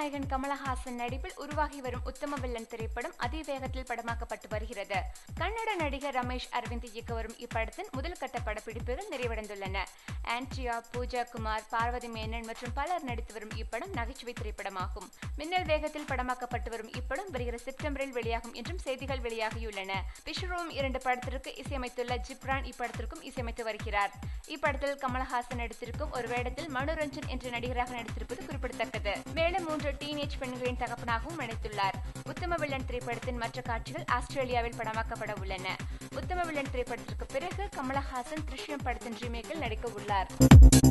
நாயகன் கமலஹாசன் நடிப்பில் உருவாகி வரும் உத்தம வில்லன் திரைப்படம் அதிவேகத்தில் படமாக்கப்பட்டு வருகிறது கன்னட நடிகர் ரமேஷ் அரவிந்த் இயக்க வரும் இப்படத்தின் முதல் கட்ட படப்பிடிப்புகள் நிறைவடைந்துள்ளன ஆன்ட்ரியா பூஜா குமார் பார்வதி மேனன் மற்றும் பலர் நடித்து வரும் இப்படம் நகைச்சுவை திரைப்படமாகும் மின்னல் வேகத்தில் படமாக்கப்பட்டு வரும் இப்படம் வருகிற செப்டம்பரில் வெளியாகும் என்றும் செய்திகள் வெளியாகியுள்ளன விஸ்வரூபம் இரண்டு படத்திற்கு இசையமைத்துள்ள ஜிப்ரான் இப்படத்திற்கும் இசையமைத்து வருகிறார் இப்படத்தில் கமலஹாசன் நடித்திருக்கும் ஒரு வேடத்தில் மனோரஞ்சன் என்ற நடிகராக நடித்திருப்பது குறிப்பிடத்தக்கது மேலும் மூன்று டீனேஜ் பெண்களின் தகப்பனாகவும் நடித்துள்ளார் உத்தம வில்லன் திரைப்படத்தின் மற்ற காட்சிகள் ஆஸ்திரேலியாவில் படமாக்கப்பட உள்ளன உத்தம வில்லன் திரைப்படத்திற்கு பிறகு கமலஹாசன் திருஷ்யம் படத்தின் ரீமேக்கில் நடிக்க உள்ளார்